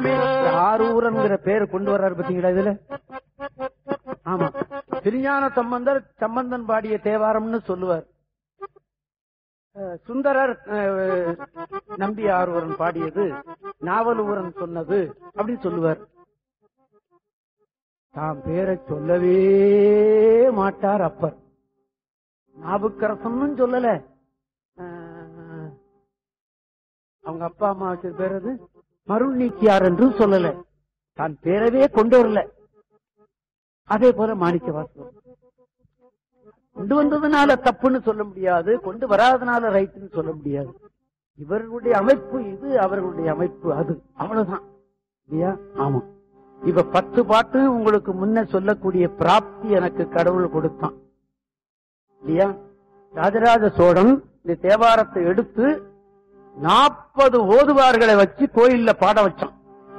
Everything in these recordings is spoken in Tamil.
உள்ளமே ஆரூரன்ங்கிற பேரை கொண்டு வர்றாரு பாத்தீங்களா இதுல ஆமா திருஞான சம்பந்தர் சம்பந்தன் பாடிய தேவாரம்னு சொல்லுவார் அஹ், சுந்தரர் அஹ், நம்பி ஆரூரன் பாடியது நாவலூரன் சொன்னது அப்படின்னு சொல்லுவார் தாம் பேரை சொல்லவே மாட்டார் அப்பர் நாவுக்கரசன் சொல்லல அஹ், அவங்க அப்பா அம்மா வச்ச பேர் அது மருள் நீக்கியார் என்றும் சொல்லல தான் பேரவே கொண்டு வரல அதே போல மாணிக்க வாசகம் கொண்டு வந்ததுனால தப்புன்னு சொல்ல முடியாது கொண்டு வராதனால ரைட்னு சொல்ல முடியாது இவர்களுடைய அமைப்பு இது அவர்களுடைய அமைப்பு அது அவ்வளவுதான் இல்லையா ஆமா இப்ப பத்து பாட்டு உங்களுக்கு முன்ன சொல்லக்கூடிய பிராப்தி எனக்கு கடவுள் கொடுத்தான் இல்லையா ராஜராஜ சோழன் இந்த தேவாரத்தை எடுத்து நாற்பது ஓதுவார்களை வச்சு கோயில்ல பாட வச்சான்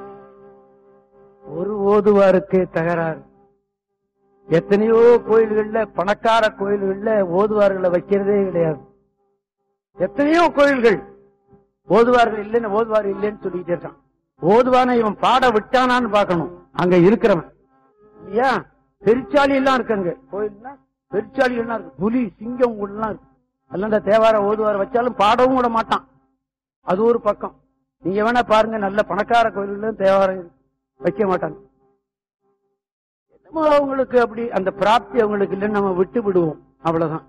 ஒரு ஓதுவாருக்கே தகராறு எத்தனையோ கோயில்கள்ல பணக்கார கோயில்கள்ல ஓதுவார்களை வைக்கிறதே கிடையாது எத்தனையோ கோயில்கள் ஓதுவார்கள் இல்லைன்னு ஓதுவார் இல்லைன்னு சொல்லிட்டு இருக்கான் ஓதுவான இவன் பாட விட்டானான்னு பார்க்கணும் அங்க இருக்கிறவன் இல்லையா பெருச்சாளி எல்லாம் இருக்குங்க கோயில்னா பெருச்சாளி எல்லாம் இருக்கு புலி சிங்கம் எல்லாம் இருக்கு எல்லாம் இந்த தேவார ஓதுவார வச்சாலும் பாடவும் விட மாட்டான் அது ஒரு பக்கம் நீங்க வேணா பாருங்க நல்ல பணக்கார கோயில்களும் தேவாரம் வைக்க மாட்டாங்க என்னமோ அவங்களுக்கு அப்படி அந்த பிராப்தி அவங்களுக்கு இல்லைன்னு நம்ம விட்டு விடுவோம் அவ்வளவுதான்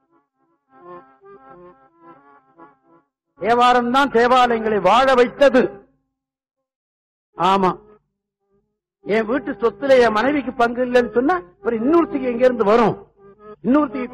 தேவாரம் தான் தேவாலயங்களை வாழ வைத்தது ஆமா என் வீட்டு சொத்துல என் மனைவிக்கு பங்கு இல்லைன்னு சொன்னா அப்புறம் இன்னொருத்திக்கு எங்க இருந்து வரும் இன்னொருத்திக்கு